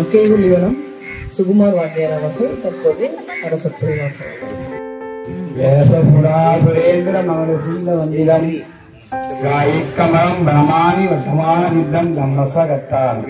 கேகுலிவனம் சுகுமார் வாத்தியார் அவர்கள் தற்போது அரசு புரிவார்கள் வேசசுராசுரேந்திர மகனசிந்த வந்திதம் காயிக்கமலம் பிரமாணி வட்டமானிதம் தம்மசகத்தான்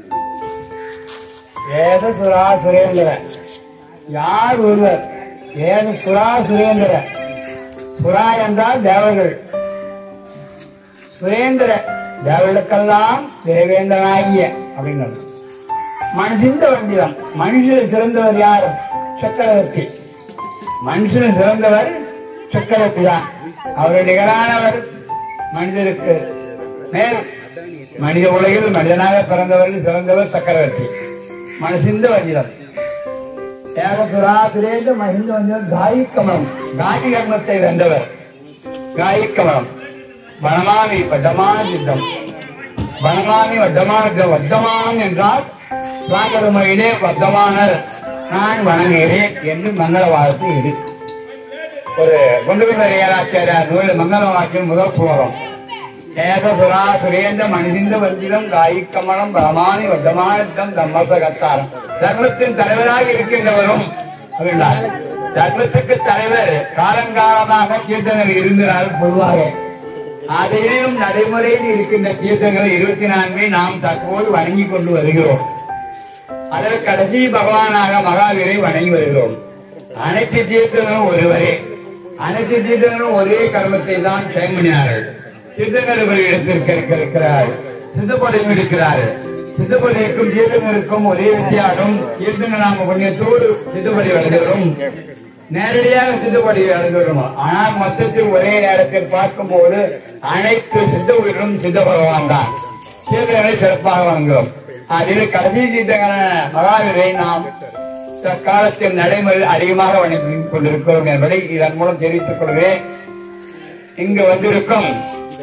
வேசசுரா சுரேந்திர யார் ஒருவர் வேத சுரா சுரேந்திர சுரா என்றால் தேவர்கள் சுரேந்திர தேவர்களுக்கெல்லாம் தேவேந்திரனாகிய அப்படின்னு அர்த்தம். மனுஷிந்த வண்டிதான் மனுஷனில் சிறந்தவர் யார் சக்கரவர்த்தி மனுஷன் சிறந்தவர் சக்கரவர்த்தி தான் அவருடைய நிகரானவர் மனிதருக்கு மேல் மனித உலகில் மனிதனாக பிறந்தவர்கள் சிறந்தவர் சக்கரவர்த்தி மனசிந்த வஞ்சிதம் ஏகசுரா சுரேந்த மகிந்த வஞ்சிதம் காயி கமலம் காயி கர்மத்தை வென்றவர் காயி கமலம் வனமாமி வட்டமான சித்தம் வனமாமி வட்டமான சித்தம். வட்டமானம் என்றால் ராகருமையிலே வர்த்தமானர் நான் வணங்குகிறேன் என்று மங்கள வாழ்த்து இடு ஒரு கொண்டு வந்த ஏராச்சாரியார் நூலில் மங்கள வாக்கியம் முதல் சுவரம் ஏகசுரா சுரேந்த மனித வஞ்சிதம் காய்கமலம் பிரமாணி வட்டமானத்தம் தம்மசகத்தாரம் தர்மத்தின் தலைவராக இருக்கின்றவரும் அப்படின்னார் தர்மத்துக்கு தலைவர் காலங்காலமாக கீர்த்தனர் இருந்தார் பொதுவாக அதையும் நடைமுறையில் இருக்கின்ற தீர்த்தங்கள் இருபத்தி நான்கை நாம் தற்போது வணங்கி கொண்டு வருகிறோம் அதில் கடைசி பகவானாக மகாவீரை வணங்கி வருகிறோம் அனைத்து தீர்த்தங்களும் ஒருவரே அனைத்து தீர்த்தங்களும் ஒரே கர்மத்தை தான் செய்யமணினார்கள் தீர்த்தங்கள் இடத்திற்கு இருக்கிறார் சித்தப்படையும் இருக்கிறார்கள் சித்தப்படைக்கும் தீர்த்தங்களுக்கும் ஒரே வித்தியாசம் தீர்த்தங்கள் நாம புண்ணியத்தோடு சித்தப்படி வருகிறோம் நேரடியாக சித்தப்படி அடைந்துள்ளோம் ஆனால் மொத்தத்தில் ஒரே நேரத்தில் பார்க்கும்போது அனைத்து சித்த உயிரும் சித்த பகவான் தான் தீர்த்தங்களை சிறப்பாக வணங்குகிறோம் அதில் கடைசி தீர்த்தங்களான மகாவீரை நாம் தற்காலத்தில் நடைமுறையில் அதிகமாக வணங்கி கொண்டிருக்கிறோம் என்பதை இதன் மூலம் தெரிவித்துக் கொள்கிறேன் இங்கு வந்திருக்கும்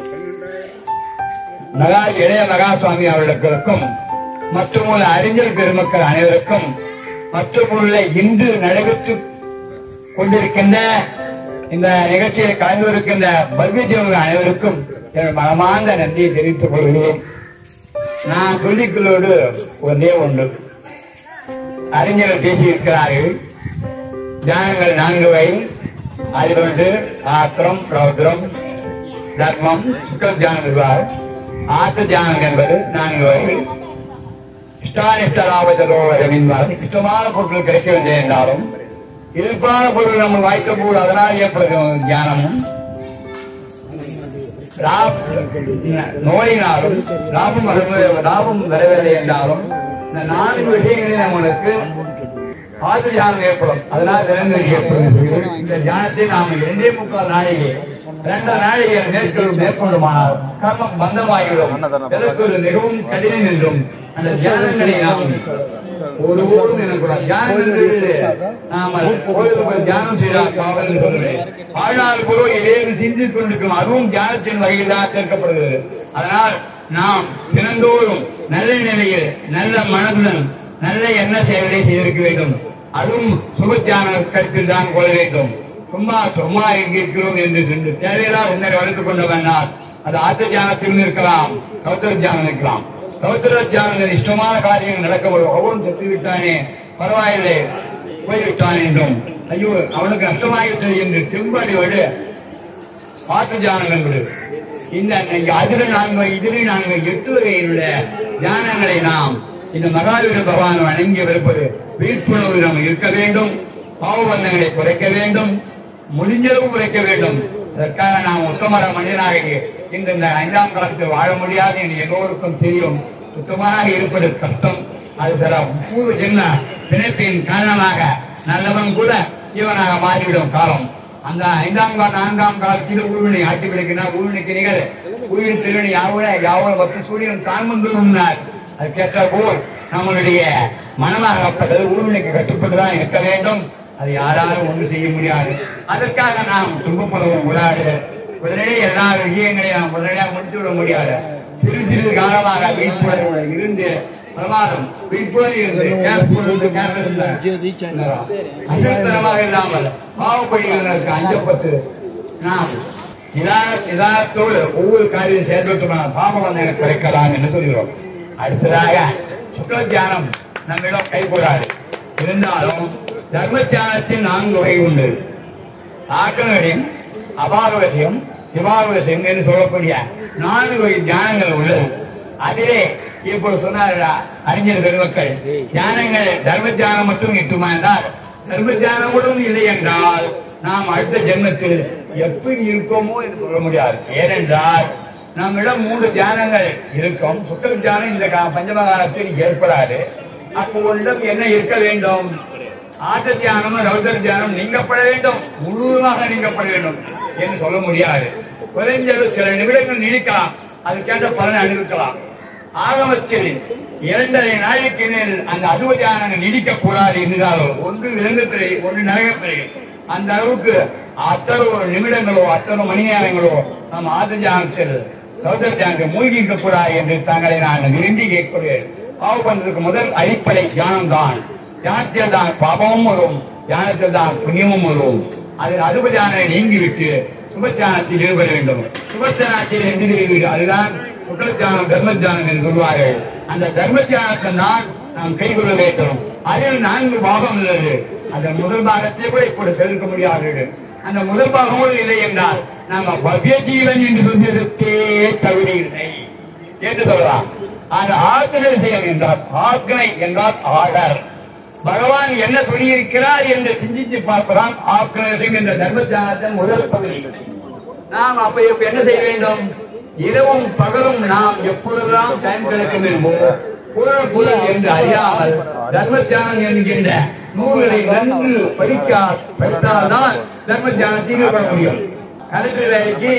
மகா இளைய மகா சுவாமி அவர்களுக்கும் மற்றும் உள்ள அறிஞர் பெருமக்கள் அனைவருக்கும் மற்றும் உள்ள இன்று நடைபெற்று கொண்டிருக்கின்ற இந்த நிகழ்ச்சியில் கலந்து இருக்கின்ற பல்வேஜர்கள் அனைவருக்கும் எனது மனமார்ந்த நன்றியை தெரிவித்துக் கொள்கிறேன் நான் சொல்லிக்கொள்ளோடு ஒன்றே ஒன்று அறிஞர்கள் பேசியிருக்கிறார்கள் தியானங்கள் நான்கு வகை அதில் ஒன்று ஆத்திரம் ரௌத்ரம் தர்மம் சுக்க தியானம் என்பார் ஆத்த தியானம் என்பது நான்கு வகை இஷ்டானிஷ்டராபதரோவரம் என்பார் இஷ்டமான பொருட்கள் கிடைக்க வேண்டிய என்றாலும் எதிர்ப்பான பொருள் நம்ம வாய்த்த போது அதனால் ஏற்படுகிற தியானமும் நோயினாலும் லாபம் வர- லாபம் வரவில்லை என்றாலும் இந்த நான்கு விஷயங்களில் நம்மளுக்கு ஆத்து தியானம் ஏற்படும் அதனால் விலங்குகள் ஏற்படும் சொல்கிறேன். இந்த தியானத்தை நாம் இரண்டே முக்கால் நாளைக்கு இரண்டு நாளைக்கு மேற்கொள் மேற்கொள்ளுமானால் கர்மம் பந்தமாகிவிடும் எதற்கு மிகவும் கடினம் என்றும் அந்த தியானங்களை நாம் ஒருபோதும் எனக்கூடாது தியானம் என்பது நாம கோயிலுக்கு போய் தியானம் செய்தால் பாவம் என்று சொல்லுவேன் வாழ்நாள் குரு இடையே சிந்தித்துக் கொண்டிருக்கும் அதுவும் தியானத்தின் வகையில் தான் சேர்க்கப்படுகிறது அதனால் நாம் தினந்தோறும் நல்ல நிலையில் நல்ல மனதுடன் நல்ல எண்ண செயல்களை செய்திருக்க வேண்டும் அதுவும் சுப தியான கருத்தில் தான் கொள்ள வேண்டும் சும்மா சும்மா எங்கே இருக்கிறோம் என்று சென்று தேவையில்லா உன்னை வளர்த்துக் கொண்ட வேண்டாம் அது ஆத்த தியானத்திலும் இருக்கலாம் கௌத்தர தியானம் இருக்கலாம் கௌத்தர தியானங்கள் இஷ்டமான காரியங்கள் நடக்கப்படும் அவன் செத்து விட்டானே பரவாயில்லை போய்விட்டான் என்றும் ஐயோ அவனுக்கு நஷ்டமாகிவிட்டது என்று திரும்பாடியோடு ஆத்த தியானங்கள் விடு இந்த அதிர நான்கு இதிரி நான்கு எட்டு வகையிலுள்ள தியானங்களை நாம் இந்த மகாவீர பகவான் வணங்கி இருப்பது விழிப்புணர்வு நாம் இருக்க வேண்டும் பாவபந்தங்களை குறைக்க வேண்டும் முடிஞ்சளவு குறைக்க வேண்டும் அதற்காக நாம் உத்தமர மனிதனாக இன்று இந்த ஐந்தாம் காலத்தில் வாழ முடியாது என்று எல்லோருக்கும் தெரியும் சுத்தமாக இருப்பது கஷ்டம் அது சில பூர்வ ஜென்ம பிணைப்பின் காரணமாக நல்லவன் கூட ஜீவனாக மாறிவிடும் காலம் அந்த ஐந்தாம் கால நான்காம் காலத்தில் ஊழ்வினை ஆட்டி விடுக்கிறார் ஊழ்வினைக்கு நிகழ் ஊழின் திருவினை யாவுல யாவோட மற்றும் சூரியன் தான் வந்து உண்ணார் அதுக்கேற்ற போல் நம்மளுடைய மனமாகப்பட்டது ஊழ்வினைக்கு கட்டுப்பட்டுதான் இருக்க வேண்டும் அது யாராலும் ஒன்று செய்ய முடியாது அதற்காக நாம் துன்பப்படவும் கூடாது உடனே எல்லா விஷயங்களையும் நாம் உடனடியாக முடித்து விட முடியாது சிறு சிறு காலமாக விழிப்புணர்வு இருந்து பிரமாதம் விழிப்புணர்வு இருந்து கேர்ஃபுல், கேர்லெஸ் அசத்தனமாக இல்லாமல் பாவப்படிகளுக்கு அஞ்சப்பட்டு நாம் நிதான நிதானத்தோடு ஒவ்வொரு காரியம் செயல்பட்டு பாப வந்தனை குறைக்கலாம் என்று சொல்கிறோம் அடுத்ததாக சுக்ல தியானம் நம்மிடம் கைகூடாது இருந்தாலும் தர்ம தியானத்தில் நான்கு வகை உண்டு ஆக்கணவரியம் அபாகவசியம் விபாகவசியம் என்று சொல்லக்கூடிய நான்கு வகை தியானங்கள் உள்ளது அதிலே இப்போ சொன்னாரா அறிஞர் பெருமக்கள் தியானங்கள் தர்ம தியானம் மட்டும் எட்டுமா என்றால் தர்ம தியானம் கூட இல்லை என்றால் நாம் அடுத்த ஜென்மத்தில் எப்படி இருக்கோமோ என்று சொல்ல முடியாது ஏனென்றால் நம்மிடம் மூன்று தியானங்கள் இருக்கும் சுத்த தியானம் இந்த கா- பஞ்சமகாலத்தில் ஏற்படாது அப்போ உன்னிடம் என்ன இருக்க வேண்டும் ஆத்த தியானமும் ரௌதர் தியானம் நீங்கப்பட வேண்டும் முழுவதுமாக நீங்கப்பட வேண்டும் என்று சொல்ல முடியாது குறைஞ்சது சில நிமிடங்கள் நீடிக்கலாம் அதுக்கேற்ற பலனை அனுபவிக்கலாம் ஆகமத்தில் இரண்டரை நாளைக்கு மேல் அந்த அசுவ தியானங்கள் நீடிக்க கூடாது என்றாலும் ஒன்று விலங்குப்பிறை ஒன்று நரகப்பிறை அந்த அளவுக்கு அத்தனை நிமிடங்களோ அத்தனை மணி நேரங்களோ நம் ஆத்த தியானத்தில் ரௌதர் தியானத்தில் மூழ்கி இருக்க கூடாது என்று தங்களை நான் விரும்பி கேட்கிறேன் பாவம் பண்றதுக்கு முதல் அடிப்படை தியானம் தான் தியானத்தில் தான் பாபமும் வரும் தியானத்தில் தான் புண்ணியமும் வரும் அதில் அறுபதான நீங்கிவிட்டு சுபத்தியானத்தில் ஈடுபட வேண்டும் சுபத்தியானத்தில் எந்த வீடு அதுதான் சுகத்தியானம் தர்மத்தியானம் என்று சொல்வார்கள் அந்த தர்மத்தியானத்தை தான் நாம் கைகொள்ள வேண்டும் அதில் நான்கு பாகம் உள்ளது அந்த முதல் பாகத்தை கூட இப்படி தெரிவிக்க முடியாது அந்த முதல் பாகம் கூட இல்லை என்றால் நாம பவ்ய ஜீவன் என்று சொல்வதற்கே தகுதி இல்லை என்று சொல்லலாம் அது ஆக்னை செய்ய என்றால் ஆக்னை என்றால் ஆர்டர் பகவான் என்ன சொல்லியிருக்கிறார் என்று சிந்தித்து பார்ப்பதாம் ஆக்னை என்ற தர்மத்தியானத்தின் முதல் பகுதி நாம் அப்ப இப்ப என்ன செய்ய வேண்டும் இரவும் பகலும் நாம் எப்பொழுதெல்லாம் டைம் கிடைக்கும் என்பது புலல் புலல் என்று அறியாமல் தர்ம தியானம் என்கின்ற நூல்களை நன்கு படிக்க படித்தால்தான் தர்ம தியானத்தில் ஈடுபட முடியும் கலெக்டர் வேலைக்கு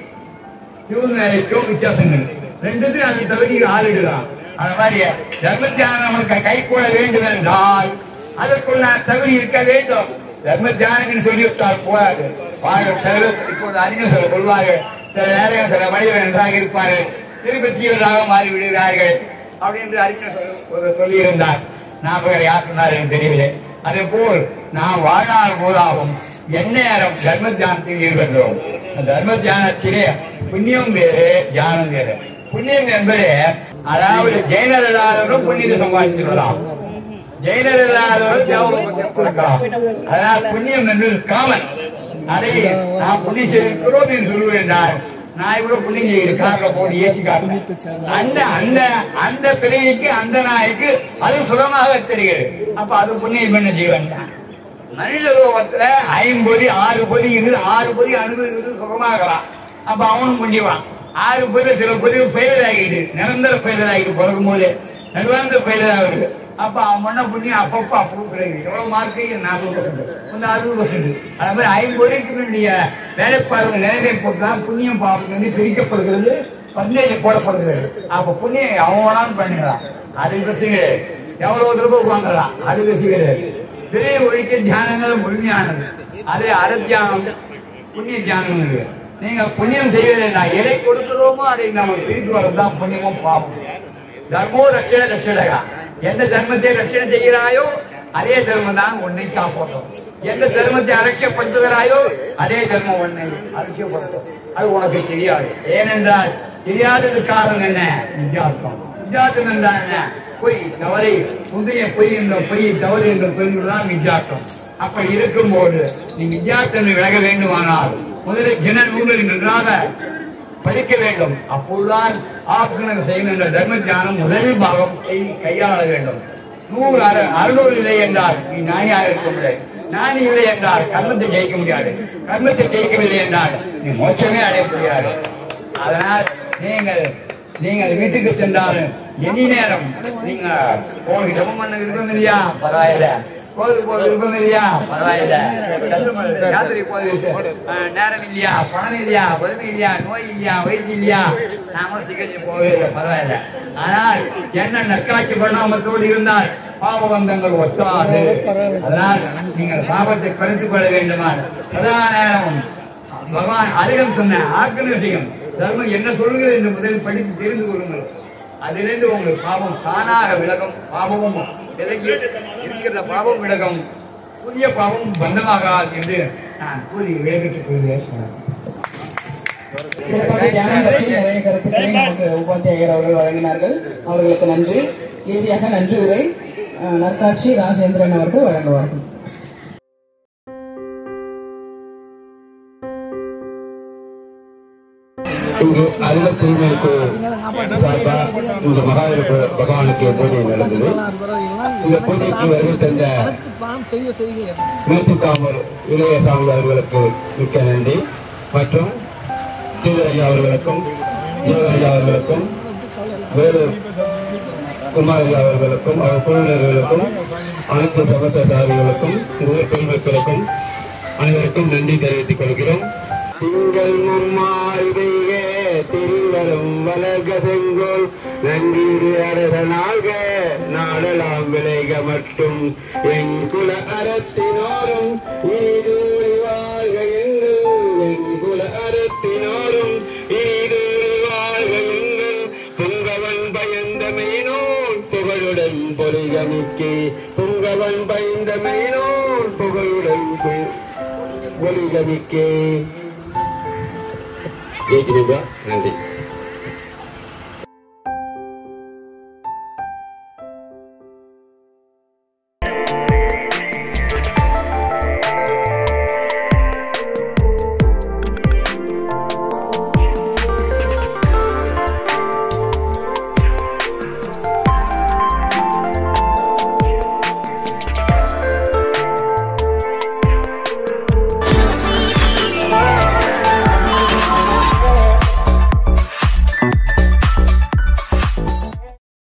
டியூன் வேலைக்கும் வித்தியாசங்கள் ரெண்டுத்தையும் அது தகுதி ஆளிடுதான் அந்த மாதிரி தர்ம தியானம் நமக்கு கை கூட வேண்டும் என்றால் அதற்குள்ள தகுதி இருக்க வேண்டும் தர்ம தியானங்கள் சொல்லிவிட்டால் போகாது வாங்க சில பேர் இப்போது அறிஞர் சில சொல்வார்கள் சில நேரம் சில மனிதர்கள் நன்றாக இருப்பார்கள் திருப்பி தீவிரமாக மாறி விடுகிறார்கள் அப்படின்னு அறிஞர் சொல்~ ஒரு சொல்லியிருந்தார் நான் வேற யார் சொன்னார் எனக்கு தெரியவில்லை அதே போல் நாம் வாழ்நாள் போதாகும் எந்நேரம் தர்ம தியானத்தில் ஈடுபடுகிறோம் அந்த தர்ம தியானத்திலே புண்ணியம் வேறு தியானம் வேறு புண்ணியம் என்பது அதாவது ஜெயினர் இல்லாதவரும் புண்ணியத்தை சம்பாதித்துள்ளலாம் ஜெயினர் இல்லாதவரும் தேவலோகத்தை கொடுக்கலாம் அதனால் புண்ணியம் என்பது காமன் அதை நாம் புண்ணியம் செய்திருக்கிறோம் என்று சொல்லுவேன் என்றால் நாய் கூட புண்ணியம் செய்யுது கார்ல போட்டு ஏசி கார்ல அந்த அந்த அந்த பிறவிக்கு அந்த நாய்க்கு அது சுகமாக தெரிகிறது அப்ப அது புண்ணியம் பண்ண ஜீவன் தான் மனித ரூபத்துல ஐம்பொதி ஆறு பொதி இருக்குது ஆறு பொதி அனுபவிக்கிறது சுகமாகலாம் அப்ப அவனும் புண்ணியவான் ஆறு பொதி சில பொதி ஃபெயிலர் ஆகிட்டு நிரந்தர ஃபெயிலர் ஆகிட்டு பிறக்கும் போது நடுவாந்த ஃபெயிலர் ஆகுது அப்ப அவன் பண்ண புண்ணியம் அப்பப்ப அப்ரூவ் கிடைக்குது எவ்வளவு மார்க்கு நாற்பது பர்சன்ட் வந்து அறுபது பர்சன்ட் அதே மாதிரி ஐம்பொதிக்கு வேண்டிய வேலைப்பாடுகள் நிலைமை போட்டு தான் புண்ணியம் பாவம் வந்து பிரிக்கப்படுகிறது பந்தேஜ் போடப்படுகிறது அப்ப புண்ணியம் அவன் வேணாலும் பண்ணிக்கலாம் அது பிரச்சனை எவ்வளவு ரூபாய் வாங்கலாம் அது பிரச்சனை பெரிய ஒழிக்க தியானங்கள் முழுமையானது அது அறத்தியானம் புண்ணிய தியானம் இருக்கு நீங்க புண்ணியம் செய்வதை நான் எதை கொடுக்கிறோமோ அதை நாம திருப்பி வரதான் புண்ணியமும் பாவம் தர்மோ ரட்சண ரட்சணகா எந்த தர்மத்தை ரட்சணை செய்கிறாயோ அதே தர்மம் தான் உன்னை காப்பாற்றும் எந்த தர்மத்தை அழைக்கப்படுத்துகிறாயோ அதே தர்மம் உன்னை அழைக்கப்படுத்தும் அது உனக்கு தெரியாது ஏனென்றால் தெரியாதது காரணம் என்ன வித்தியாசம் வித்தியாசம் என்றால் என்ன பொய் தவறை முந்தைய பொய் என்ற பொய் தவறு என்ற பொய்தான் வித்தியாசம் அப்படி இருக்கும்போது நீ வித்தியாசத்தை விலக வேண்டுமானால் முதலில் ஜன நூலில் நன்றாக படிக்க வேண்டும் அப்போதுதான் ஆக்கிரமம் செய்யும் என்ற தர்ம தியானம் முதல் பாகம் கை- கையாள வேண்டும் நூறு அற அறுநூறு இல்லை என்றால் நீ ஞானியாக இருக்க முடியாது ஞானி இல்லை என்றால் கர்மத்தை ஜெயிக்க முடியாது கர்மத்தை ஜெயிக்கவில்லை என்றால் நீ மோட்சமே அடைய முடியாது அதனால் நீங்கள் நீங்கள் வீட்டுக்கு சென்றாலும் எண்ணி நேரம் நீங்க கோவில் ஜபம் பண்ண விருப்பம் இல்லையா பரவாயில்ல கோவிலுக்கு போக விருப்பம் இல்லையா பரவாயில்ல யாத்திரை போக அஹ், நேரம் இல்லையா பணம் இல்லையா வறுமை இல்லையா நோய் இல்லையா வயசு இல்லையா நாம சிகிச்சை போகவே இல்லை பரவாயில்ல ஆனால் என்ன நற்காட்சி பண்ணாமத்தோடு இருந்தால் பாபபந்தங்கள் ஒத்தாது அதனால் நீங்கள் பாபத்தை குறைத்துக் கொள்ள வேண்டுமான் சதா நேரமும் பகவான் அதிகம் சொன்ன ஆக்கல் விஷயம் தர்மம் என்ன சொல்லுகிறது என்று முதலில் படித்து தெரிந்து கொள்ளுங்கள் அதிலிருந்து உங்கள் பாவம் தானாக விலகும் பாவமும் விலகி இருக்கிற பாவம் விலகும் புதிய பாவம் பந்தமாகாது என்று நான் கூறி விலகிட்டுக் கொள்கிறேன் சிறப்பாக தியானம் பற்றி நிறைய கருத்துக்களை நமக்கு உபாத்தியாயர் அவர்கள் வழங்கினார்கள் அவர்களுக்கு நன்றி இறுதியாக நன்றி உரை அஹ், நற்காட்சி ராஜேந்திரன் அவர்கள் வழங்குவார்கள் இங்கு அருக திருமணிக்கு சார்பா இந்த மகாவீர பகவானுக்கு பூஜை நடந்தது இந்த பூஜைக்கு வருகை தந்த மேசுக்காமர் இளையசாமி அவர்களுக்கு மிக்க நன்றி மற்றும் சீதரையா அவர்களுக்கும் ஜீவரையா அவர்களுக்கும் வேலூர் குமாரையா அவர்களுக்கும் அவர் குழுவினர்களுக்கும் அனைத்து சகோதரர்களுக்கும் ஊர் பெருமக்களுக்கும் அனைவருக்கும் நன்றி தெரிவித்துக் கொள்கிறோம் திங்கள் மும்மாறுடைய திருவரும் வளர்க செங்கோல் நன்றீடு அரசனாக நாடலாம் விளைக மட்டும் எங்குல அறத்தினோரும் இனிதூரி வாழ்க எங்கள் எங்குல அறத்தினோரும் இனிதூரி வாழ்க எங்கள் புங்கவன் பயந்த மெய்னோன் புகழுடன் பொலிகமிக்கே புங்கவன் பயந்த மெய்னோன் புகழுடன் பொ- பொலிகமிக்கே ஜெயிக்கிறீங்க நன்றி